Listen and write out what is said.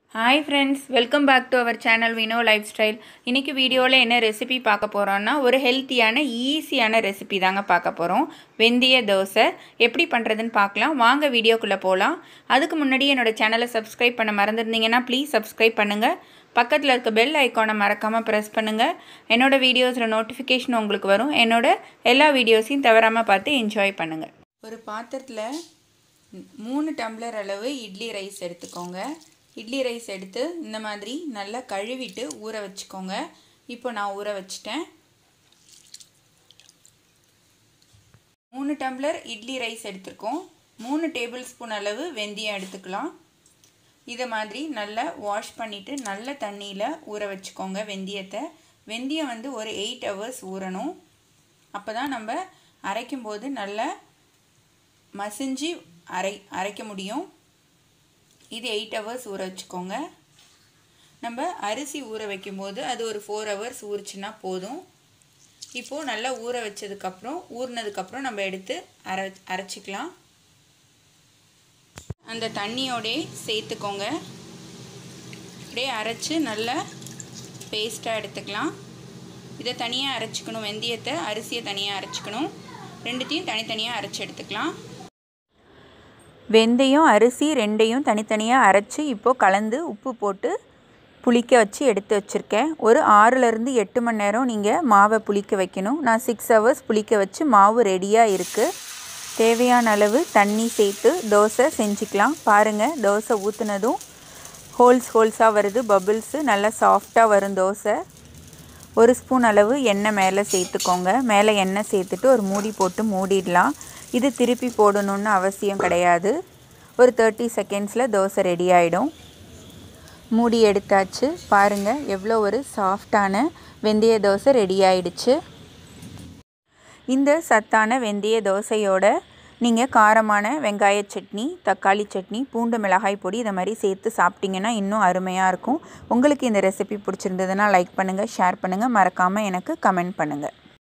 hi friends welcome back to our channel Vino life style இன்றைக்கி வீடியோவில் என்ன ரெசிபி பார்க்க போகிறோன்னா ஒரு ஹெல்த்தியான ஈஸியான ரெசிபி தாங்க பார்க்க போகிறோம் வெந்தய தோசை எப்படி பண்ணுறதுன்னு பார்க்கலாம் வாங்க வீடியோக்குள்ளே போகலாம் அதுக்கு முன்னாடி என்னோடய சேனலை சப்ஸ்கிரைப் பண்ண மறந்துருந்தீங்கன்னா ப்ளீஸ் சப்ஸ்கிரைப் பண்ணுங்கள் பக்கத்தில் இருக்க பெல் ஐக்கானை மறக்காமல் ப்ரெஸ் பண்ணுங்கள் என்னோடய வீடியோஸில் நோட்டிஃபிகேஷன் உங்களுக்கு வரும் என்னோட எல்லா வீடியோஸையும் தவறாமல் பார்த்து என்ஜாய் பண்ணுங்கள் ஒரு பாத்திரத்தில் மூணு டம்ளர் அளவு இட்லி ரைஸ் எடுத்துக்கோங்க இட்லி ரைஸ் எடுத்து இந்த மாதிரி நல்லா கழுவிட்டு ஊற வச்சுக்கோங்க இப்போ நான் ஊற வச்சிட்டேன் மூணு டம்ளர் இட்லி ரைஸ் எடுத்துருக்கோம் மூணு டேபிள் ஸ்பூன் அளவு வெந்தயம் எடுத்துக்கலாம் இதை மாதிரி நல்லா வாஷ் பண்ணிவிட்டு நல்ல தண்ணியில் ஊற வச்சுக்கோங்க வெந்தயத்தை வெந்தயம் வந்து ஒரு எயிட் ஹவர்ஸ் ஊறணும் அப்போ தான் நம்ம அரைக்கும்போது நல்லா மசிஞ்சு அரை அரைக்க முடியும் இது எயிட் ஹவர்ஸ் ஊற வச்சுக்கோங்க நம்ம அரிசி ஊற வைக்கும்போது அது ஒரு ஃபோர் ஹவர்ஸ் ஊறிச்சுன்னா போதும் இப்போது நல்லா ஊற வச்சதுக்கப்புறம் ஊறினதுக்கப்புறம் நம்ம எடுத்து அரை அரைச்சிக்கலாம் அந்த தண்ணியோடே சேர்த்துக்கோங்க அப்படியே அரைச்சி நல்லா பேஸ்ட்டாக எடுத்துக்கலாம் இதை தனியாக அரைச்சிக்கணும் வெந்தயத்தை அரிசியை தனியாக அரைச்சிக்கணும் ரெண்டுத்தையும் தனித்தனியாக அரைச்சி எடுத்துக்கலாம் வெந்தயம் அரிசி ரெண்டையும் தனித்தனியாக அரைச்சி இப்போது கலந்து உப்பு போட்டு புளிக்க வச்சு எடுத்து வச்சுருக்கேன் ஒரு ஆறுலேருந்து எட்டு மணி நேரம் நீங்கள் மாவை புளிக்க வைக்கணும் நான் சிக்ஸ் ஹவர்ஸ் புளிக்க வச்சு மாவு ரெடியாக இருக்குது தேவையான அளவு தண்ணி சேர்த்து தோசை செஞ்சுக்கலாம் பாருங்கள் தோசை ஊற்றுனதும் ஹோல்ஸ் ஹோல்ஸாக வருது பபிள்ஸு நல்லா சாஃப்டாக வரும் தோசை ஒரு ஸ்பூன் அளவு எண்ணெய் மேலே சேர்த்துக்கோங்க மேலே எண்ணெய் சேர்த்துட்டு ஒரு மூடி போட்டு மூடிடலாம் இது திருப்பி போடணுன்னு அவசியம் கிடையாது ஒரு தேர்ட்டி செகண்ட்ஸில் தோசை ரெடி ஆகிடும் மூடி எடுத்தாச்சு பாருங்கள் எவ்வளோ ஒரு சாஃப்டான வெந்தய தோசை ரெடி ஆயிடுச்சு இந்த சத்தான வெந்தய தோசையோட நீங்கள் காரமான வெங்காய சட்னி தக்காளி சட்னி பூண்டு மிளகாய் பொடி இதை மாதிரி சேர்த்து சாப்பிட்டிங்கன்னா இன்னும் அருமையாக இருக்கும் உங்களுக்கு இந்த ரெசிபி பிடிச்சிருந்ததுன்னா லைக் பண்ணுங்கள் ஷேர் பண்ணுங்கள் மறக்காமல் எனக்கு கமெண்ட் பண்ணுங்கள்